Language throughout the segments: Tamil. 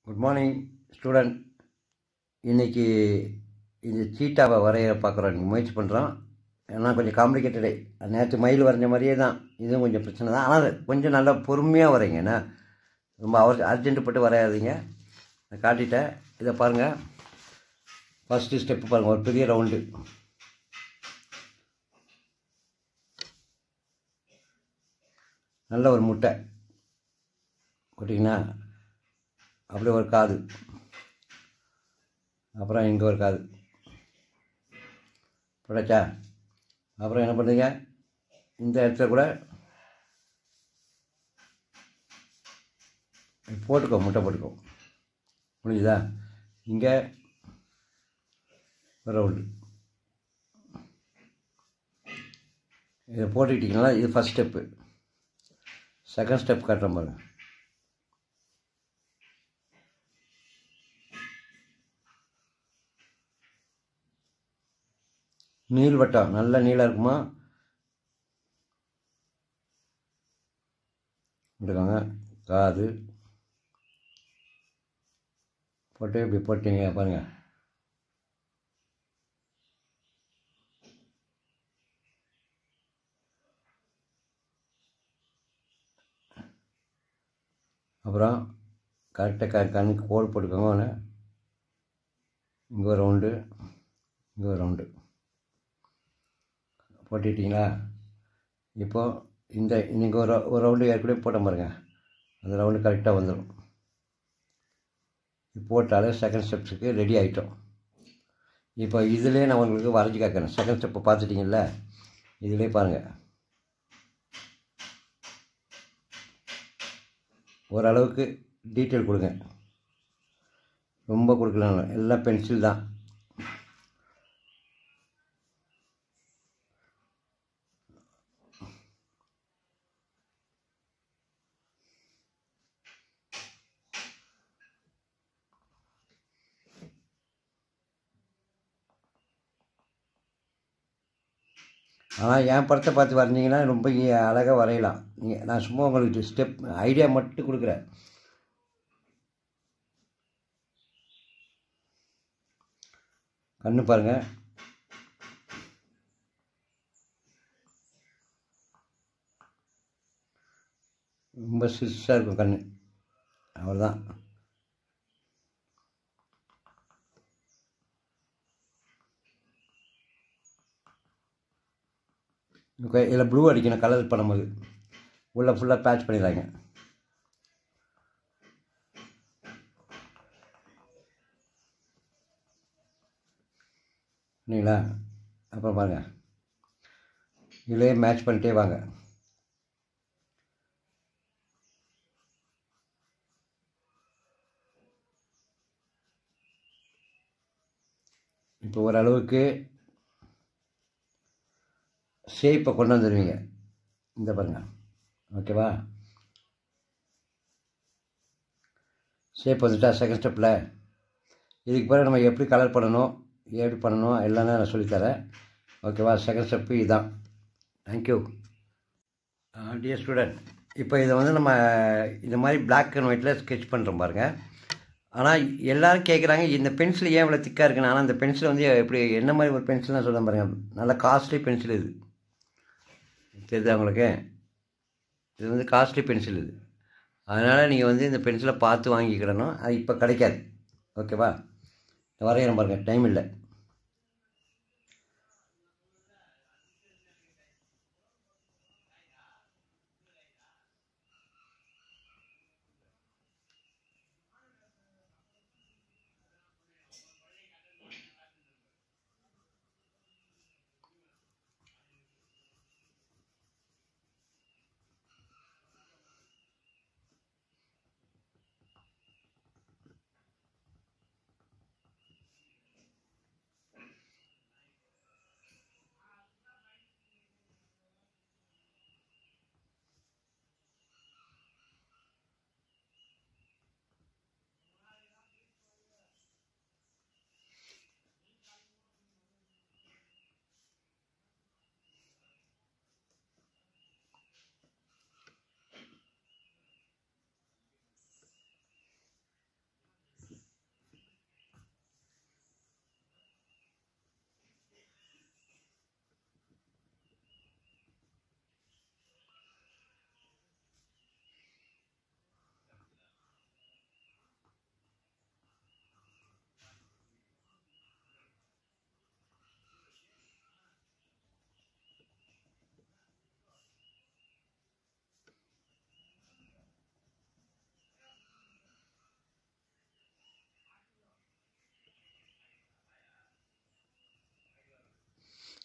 குட் மார்னிங் ஸ்டூடெண்ட் இன்றைக்கி இந்த சீட்டாவை வரைய பார்க்குறோம் இன்றைக்கி முயற்சி பண்ணுறோம் ஏன்னா கொஞ்சம் காம்ப்ளிகேட்டடே நேற்று மயில் வரைஞ்ச மாதிரியே தான் இதுவும் கொஞ்சம் பிரச்சனை தான் ஆனால் கொஞ்சம் நல்லா பொறுமையாக வரைங்க என்ன ரொம்ப அவர் அர்ஜென்ட் பட்டு வரையாதீங்க நான் காட்டிட்டேன் இதை பாருங்கள் ஃபஸ்ட்டு ஸ்டெப்பு பாருங்கள் ஒரு பெரிய ரவுண்டு நல்ல ஒரு முட்டை போட்டிங்கன்னா அப்படியே ஒரு காது அப்புறம் இங்கே ஒரு காது போட்டாச்சா அப்புறம் என்ன பண்ணுறீங்க இந்த இடத்துல கூட போட்டுக்கோ முட்டை போட்டுக்கோ முடிஞ்சுதா இங்கே ஒரு ரவுண்டு இதை போட்டுக்கிட்டிங்கன்னா இது ஃபஸ்ட் ஸ்டெப்பு செகண்ட் ஸ்டெப் காட்டுறேன் பாருங்க நீள்வட்டம் நல்ல நீளாக இருக்குமா இருக்காங்க காது போட்டு இப்படி போட்டீங்க பாருங்கள் அப்புறம் கரெக்டாக க கண்ணுக்கு கோடு போட்டுக்கோங்க ஒன்று இங்கே ஒரு ரவுண்டு இங்கே ஒரு ரவுண்டு போட்டுக்கிட்டிங்களா இப்போது இந்த நீங்கள் ஒரு ஒரு ரவுண்டு ஏற்கனவே போட்ட பாருங்க அந்த ரவுண்டு கரெக்டாக வந்துடும் போட்டாலே செகண்ட் ஸ்டெப்ஸுக்கு ரெடி ஆகிட்டோம் இப்போ இதிலே நான் உங்களுக்கு வரைஞ்சி காக்கிறேன் செகண்ட் ஸ்டெப்பை பார்த்துட்டிங்கல்ல இதிலே பாருங்கள் ஓரளவுக்கு டீட்டெயில் கொடுங்க ரொம்ப கொடுக்கலாம் எல்லாம் பென்சில் தான் ஆனால் என் படத்தை பார்த்து வரைஞ்சிங்கன்னா ரொம்ப அழகாக வரையலாம் நீங்கள் நான் சும்மா உங்களுக்கு ஸ்டெப் ஐடியா மட்டும் கொடுக்குறேன் கண்ணு பாருங்கள் ரொம்ப சிஸ்ஸாக இருக்கும் கண் அவ்வளோதான் இதில் ப்ளூ அடிக்கணும் கலர் பண்ணும்போது உள்ளே ஃபுல்லாக பேட்ச் பண்ணிடுறாங்க இல்லைங்களா அப்புறம் பாருங்கள் இதிலே மேட்ச் பண்ணிட்டே வாங்க இப்போ ஓரளவுக்கு ஷேப்பை கொண்டு வந்துடுவீங்க இந்த பாருங்க ஓகேவா ஷேப் வந்துட்டா செகண்ட் ஸ்டெப்பில் இதுக்கு பிறகு நம்ம எப்படி கலர் பண்ணணும் எப்படி பண்ணணும் எல்லாமே நான் சொல்லித்தரேன் ஓகேவா செகண்ட் ஸ்டெப்பு இதுதான் தேங்க்யூ டியர் ஸ்டூடெண்ட் இப்போ இதை வந்து நம்ம இந்த மாதிரி பிளாக் அண்ட் ஒயிட்டில் ஸ்கெச் பண்ணுறோம் பாருங்கள் ஆனால் எல்லோரும் கேட்குறாங்க இந்த பென்சில் ஏன் இவ்வளோ திக்காக இருக்குன்னு ஆனால் அந்த பென்சில் வந்து எப்படி என்ன மாதிரி ஒரு பென்சில்னு சொல்ல பாருங்கள் நல்ல காஸ்ட்லி பென்சில் இது தெரியுதா உங்களுக்கு இது வந்து காஸ்ட்லி பென்சில் இது அதனால் நீங்கள் வந்து இந்த பென்சிலை பார்த்து வாங்கிக்கிடணும் அது இப்போ கிடைக்காது ஓகேவா வரைகிறேன் பாருங்கள் டைம் இல்லை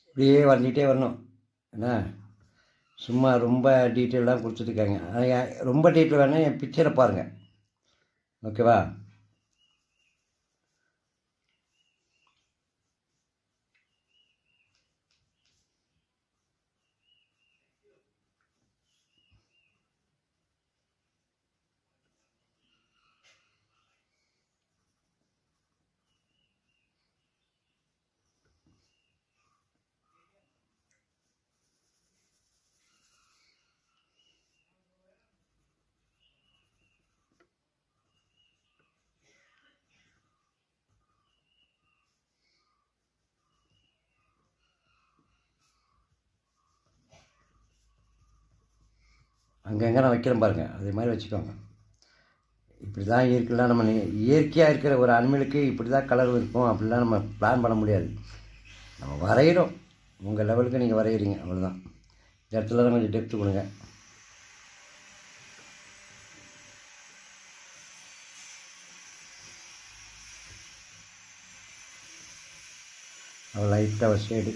இப்படியே வரைஞ்சிட்டே வரணும் என்ன சும்மா ரொம்ப டீட்டெயிலாக கொடுத்துட்ருக்காங்க அது ரொம்ப டீட்டெயில் வேணால் என் பிக்சரை பாருங்கள் ஓகேவா அங்கங்கே நான் வைக்கிறேன் பாருங்கள் அதே மாதிரி வச்சுக்கோங்க இப்படி தான் இயற்கைலாம் நம்ம நி- இயற்கையாக இருக்கிற ஒரு அனிமலுக்கு இப்படி தான் கலர் இருக்கும் அப்படிலாம் நம்ம பிளான் பண்ண முடியாது நம்ம வரைகிறோம் உங்கள் லெவலுக்கு நீங்கள் வரைகிறீங்க அவ்வளோதான் இந்த இடத்துல தான் கொஞ்சம் டெப்த்து கொடுங்க அவள் லைட்டாக ஒரு ஷேடு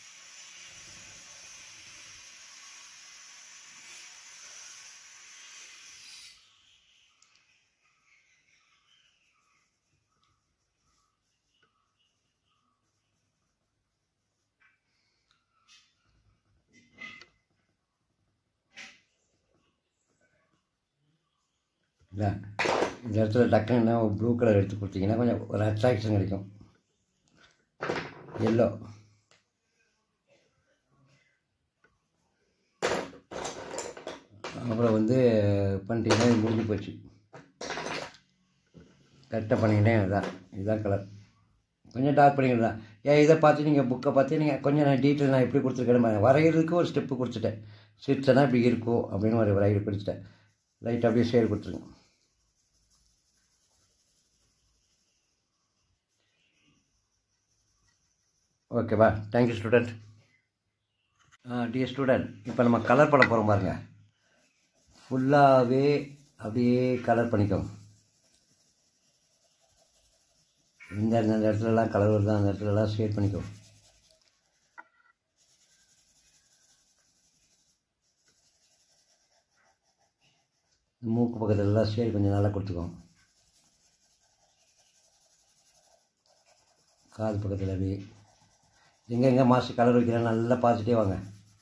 இல்லை இந்த இடத்துல டக்குன்னு ஒரு ப்ளூ கலர் எடுத்து கொடுத்தீங்கன்னா கொஞ்சம் ஒரு அட்ராக்ஷன் கிடைக்கும் எல்லோ அப்புறம் வந்து பண்ணிட்டீங்கன்னா இது முடிஞ்சு போச்சு கரெக்டாக பண்ணிக்கிட்டேன் இதுதான் இதுதான் கலர் கொஞ்சம் டார்க் பண்ணிக்கிறது தான் ஏன் இதை பார்த்து நீங்கள் புக்கை பார்த்து நீங்கள் கொஞ்சம் நான் டீட்டெயில் நான் எப்படி கொடுத்துருக்கேன் பாருங்க. வரைகிறதுக்கு ஒரு ஸ்டெப்பு கொடுத்துட்டேன் சிரிச்சனா இப்படி இருக்கும் அப்படின்னு ஒரு வரைகிற கொடுத்துட்டேன் லைட் அப்படியே ஷேர் கொடுத்துருங்க ஓகேவா தேங்க்யூ ஸ்டூடெண்ட் டியர் ஸ்டூடெண்ட் இப்போ நம்ம கலர் பண்ண போகிறோம் பாருங்க ஃபுல்லாகவே அப்படியே கலர் பண்ணிக்கோங்க இந்த இந்த இடத்துலலாம் கலர் வருதா அந்த இடத்துலலாம் ஷேட் பண்ணிக்கோ மூக்கு பக்கத்துலலாம் ஷேட் கொஞ்சம் நல்லா கொடுத்துக்கோ காது பக்கத்தில் அப்படியே எங்கே எங்கே மாஸ்டர் கலர் வைக்கிறேன் நல்லா பார்த்துட்டே வாங்க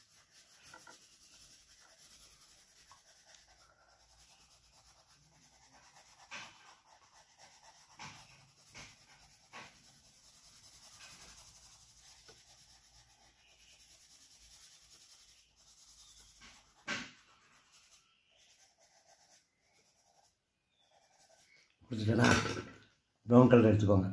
கொடுத்துட்டேன்னா ப்ரௌன் கலர் எடுத்துக்கோங்க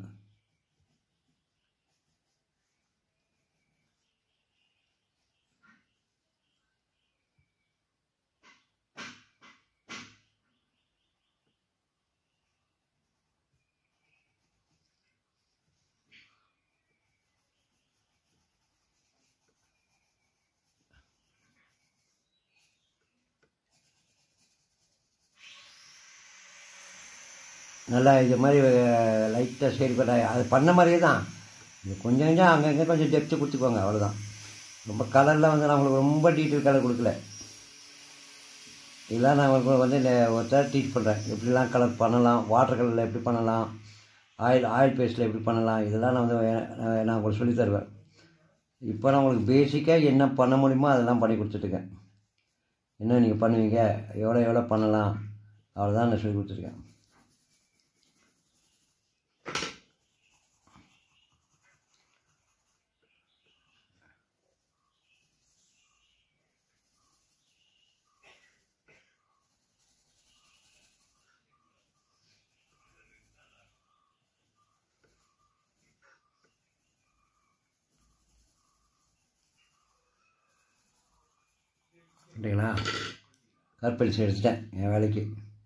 நல்லா இது மாதிரி லைட்டாக ஷேட் பண்ண அது பண்ண மாதிரியே தான் இது கொஞ்சம் கொஞ்சம் அங்கங்கே கொஞ்சம் டெப்த்து கொடுத்துக்கோங்க அவ்வளோதான் ரொம்ப கலர்லாம் வந்து நான் உங்களுக்கு ரொம்ப டீட்டெயில் கலர் கொடுக்கல இதெல்லாம் நான் உங்களுக்கு வந்து இந்த ஒருத்தர் டீச் பண்ணுறேன் எப்படிலாம் கலர் பண்ணலாம் வாட்டர் கலரில் எப்படி பண்ணலாம் ஆயில் ஆயில் பேஸ்ட்டில் எப்படி பண்ணலாம் இதெல்லாம் நான் வந்து நான் நான் உங்களுக்கு சொல்லித் தருவேன் இப்போ நான் உங்களுக்கு பேசிக்காக என்ன பண்ண முடியுமோ அதெல்லாம் பண்ணி கொடுத்துட்ருக்கேன் என்ன நீங்கள் பண்ணுவீங்க எவ்வளோ எவ்வளோ பண்ணலாம் அவ்வளோதான் நான் சொல்லி கொடுத்துருக்கேன் சரிங்களா கற்பழிச்சு எடுத்துட்டேன் என் வேலைக்கு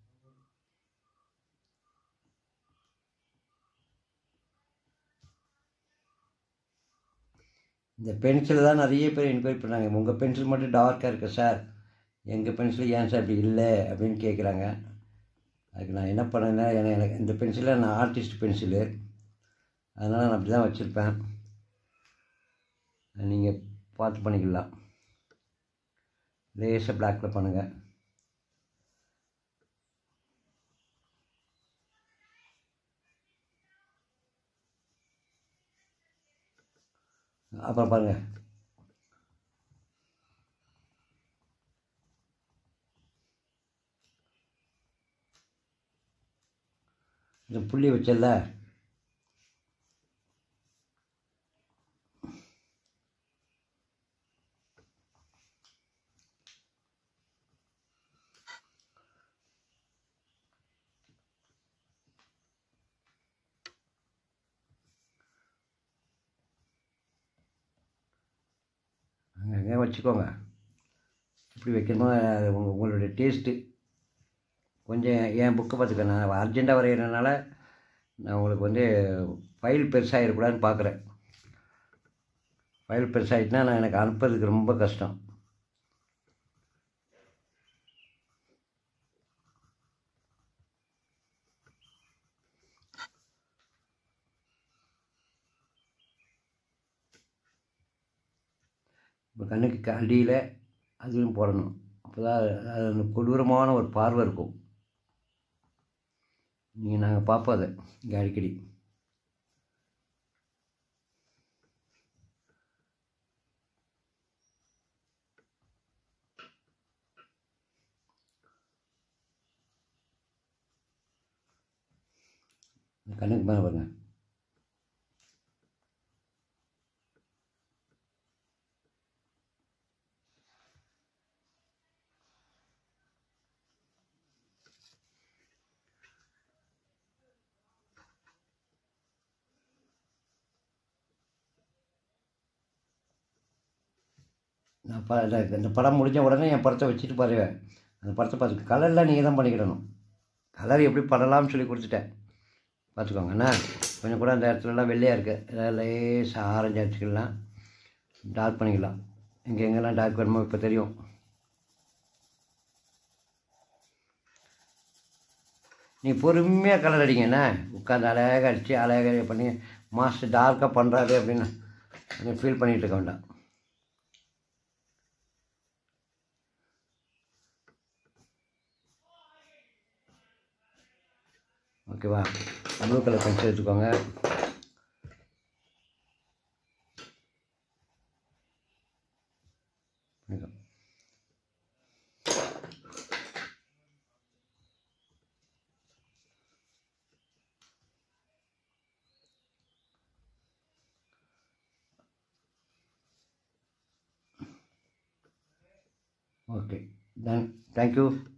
இந்த பென்சில் தான் நிறைய பேர் என்கொயரி பண்ணாங்க உங்கள் பென்சில் மட்டும் டார்க்காக இருக்கு சார் எங்கள் பென்சில் ஏன் சார் இப்படி இல்லை அப்படின்னு கேட்குறாங்க அதுக்கு நான் என்ன பண்ணேன்னா எனக்கு எனக்கு இந்த பென்சிலை நான் ஆர்டிஸ்ட் பென்சிலு அதனால் நான் அப்படி தான் வச்சுருப்பேன் நீங்கள் பார்த்து பண்ணிக்கலாம் லேசாக பிளாக்கில் பண்ணுங்கள் அப்புறம் பாருங்கள் இந்த புள்ளி வச்சல அங்கங்கே வச்சுக்கோங்க எப்படி வைக்கணுமோ அது உங்க உங்களுடைய டேஸ்ட்டு கொஞ்சம் என் புக்கை பார்த்துக்க நான் அர்ஜெண்ட்டாக வரைகிறனால நான் உங்களுக்கு வந்து ஃபைல் பெருசாகிடக்கூடாதுன்னு பார்க்குறேன் ஃபைல் பெருசாகிட்டுனா நான் எனக்கு அனுப்புறதுக்கு ரொம்ப கஷ்டம் இப்போ கண்ணுக்கு அடியில் அதுவும் போடணும் அப்போ தான் அது அந்த கொடூரமான ஒரு பார்வை இருக்கும் நீங்கள் நாங்கள் பார்ப்போம் அதை இங்கே அடிக்கடி இந்த கண்ணுக்கு மேலே பாருங்க நான் ப இந்த- இந்த படம் முடிஞ்ச உடனே என் படத்தை வச்சுட்டு பாருவேன் அந்த படத்தை பார்த்து கலர்லாம் நீங்கள் தான் பண்ணிக்கிடணும் கலர் எப்படி பண்ணலாம்னு சொல்லி கொடுத்துட்டேன் பார்த்துக்கோங்க என்ன கொஞ்சம் கூட அந்த இடத்துலலாம் வெள்ளையாக இருக்குது ஏதாவது லேசாக ஆரஞ்சு அடிச்சுக்கலாம் டார்க் பண்ணிக்கலாம் எங்கே எங்கெல்லாம் டார்க் வேணுமோ இப்போ தெரியும் நீ பொறுமையாக கலர் அடிங்க என்ன உட்காந்து அழகாக அடித்து அழகாக பண்ணி மாஸ்டர் டார்க்காக பண்ணுறாரு அப்படின்னு நீ ஃபீல் பண்ணிகிட்டு இருக்க வேண்டாம் ஓகேவா ப்ளூ கலர் பென்சில் எடுத்துக்கோங்க வணக்கம். Okay thank thank you